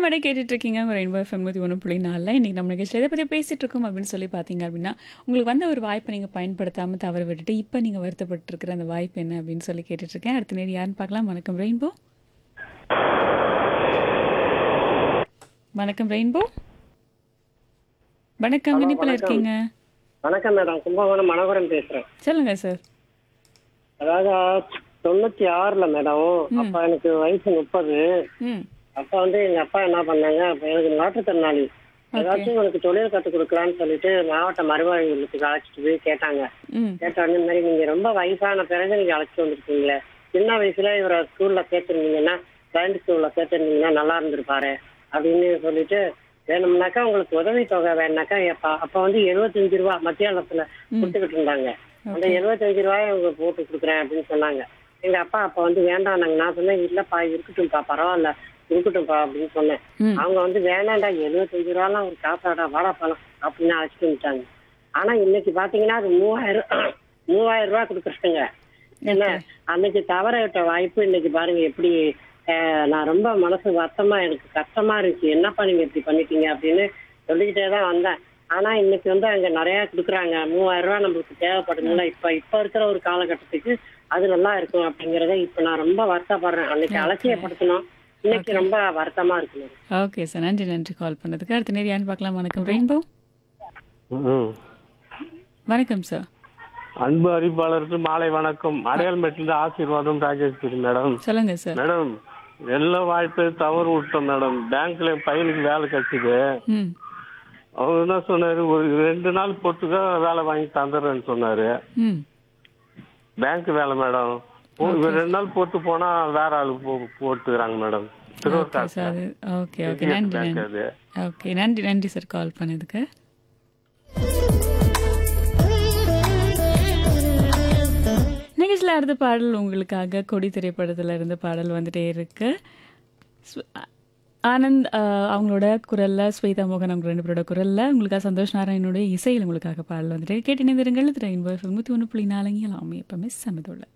மேடை கேட்டுட்டு இருக்கீங்க ரெயின்போ எஃப்எம் நூற்றி ஒன்று புள்ளி நாலில் இன்றைக்கி நம்ம நிகழ்ச்சியில் எதை பற்றி பேசிகிட்டு இருக்கோம் அப்படின்னு சொல்லி பார்த்தீங்க அப்படின்னா உங்களுக்கு வந்த ஒரு வாய்ப்பை நீங்கள் பயன்படுத்தாமல் தவற விட்டுட்டு இப்போ நீங்கள் வருத்தப்பட்டிருக்கிற அந்த வாய்ப்பு என்ன அப்படின்னு சொல்லி கேட்டுட்ருக்கேன் அடுத்த நேரம் யாருன்னு பார்க்கலாம் வணக்கம் ரெயின்போ வணக்கம் ரெயின்போ வணக்கம் இனிப்பில் இருக்கீங்க வணக்கம் மேடம் கும்பகோணம் மனோகரன் பேசுறேன் சொல்லுங்கள் சார் அதாவது தொண்ணூத்தி ஆறுல மேடம் அப்ப எனக்கு வயசு முப்பது ம் அப்ப வந்து எங்க அப்பா என்ன பண்ணாங்க அப்ப எனக்கு மாற்றுத்திறனாளி ஏதாச்சும் உனக்கு தொழில் கற்றுக் கொடுக்கலான்னு சொல்லிட்டு மாவட்ட மறுவாழ்வுக்கு அழைச்சிட்டு போய் கேட்டாங்க ம் கேட்ட இந்த மாதிரி நீங்க ரொம்ப வயசான பிறகு நீங்க அழைச்சிட்டு வந்திருக்கீங்களே சின்ன வயசுல இவரை ஸ்கூல்ல சேர்த்திருந்தீங்கன்னா பிரைவேட் ஸ்கூல்ல சேர்த்திருந்தீங்கன்னா நல்லா இருந்திருப்பாரு அப்படின்னு சொல்லிட்டு வேணும்னாக்கா உங்களுக்கு உதவி தொகை வேணுனாக்கா அப்ப அப்ப வந்து எழுபத்தஞ்சு ரூபா மத்தியானத்துல கொடுத்துக்கிட்டு இருந்தாங்க அந்த எழுபத்தஞ்சு ரூபாய் அவங்க போட்டு கொடுக்குறேன் அப்படின்னு சொன்னாங்க எங்க அப்பா அப்ப வந்து வேண்டாம் நான் சொன்னேன் இல்லப்பா இருக்கட்டும்ப்பா பரவாயில்ல இருக்கட்டும்ப்பா அப்படின்னு சொன்னேன் ம் அவங்க வந்து வேணாண்டா எழுபத்தஞ்சு ரூபாலாம் ஒரு காசாடா வாடா பழம் அப்படின்னு அழைச்சிட்டு வந்துட்டாங்க ஆனா இன்னைக்கு பாத்தீங்கன்னா அது மூவாயிரம் மூவாயிரம் ரூபாய் கொடுக்குறாங்க என்ன அன்னைக்கு தவற விட்ட வாய்ப்பு இன்னைக்கு பாருங்க எப்படி அஹ், நான் ரொம்ப மனசு வருத்தமா எனக்கு கஷ்டமா இருந்துச்சு என்னப்பா நீங்க இப்படி பண்ணிட்டீங்க அப்படின்னு சொல்லிக்கிட்டே தான் வந்தேன் ஆனா இன்னைக்கு வந்து அங்க நிறைய கொடுக்குறாங்க மூவாயிரம் ரூபாய் நம்மளுக்கு தேவைப்படுதுல இப்ப இப்ப இருக்கிற ஒரு காலகட்டத்துக்கு அது நல்லா இருக்கும் அப்படிங்கறத இப்ப நான் ரொம்ப வருத்தப்படுறேன் அன்னைக்கு அலட்சியப்படுத்தணும் இன்னைக்கு ரொம்ப வருத்தமா இருக்கு மேடம். ஓகே சார் நன்றி நன்றி கால் பண்ணதுக்கு அடுத்த நேரம் யாருன்னு பார்க்கலாம் வணக்கம் ரெயின்போ ம். வணக்கம் சார் அன்பு அறிவிப்பாளருக்கு மாலை வணக்கம் அடையாளமேட்டிலிருந்து ஆசீர்வாதம் ராஜேஸ்வரி மேடம் சொல்லுங்க சார் மேடம் எல்லா வாய்ப்பையும் தவறு விட்டோம் மேடம் பேங்க்ல என் பையனுக்கு வேலை கிடைச்சிது ம் அவர் என்ன சொன்னாரு ஒரு ரெண்டு நாள் பொறுத்துக்க வேலை வாங்கி தந்துடுறேன்னு சொன்னாரு ம் பேங்க் வேலை மேடம் போ- இவர் ரெண்டு நாள் பொறுத்து போனா வேற ஆளு போ- போட்டுக்கிறாங்க மேடம் திருவூர் ஓகே சார் அது ஓகே ஓகே HDFC நன்றி பேங்க் நன்றி அது ஓகே நன்றி நன்றி சார் கால் பண்ணதுக்கு நிகழ்ச்சியில் அடுத்த பாடல் உங்களுக்காக கொடி திரைப்படத்தில் இருந்து பாடல் வந்துட்டே இருக்கு ஸ்வ- ஆனந்த் ஆஹ், அவங்களோட குரலில் ஸ்வேதா மோகன் அவங்க ரெண்டு பேரோட குரலில் உங்களுக்காக சந்தோஷ் நாராயணனுடைய இசையில் உங்களுக்காக பாடல் வந்துட்டு கேட்டு இணைந்திருங்கள் திரையின் நூற்றி ஒன்று புள்ளி நாலங்கி எல்லாமே எப்பவுமே சமதுள்ள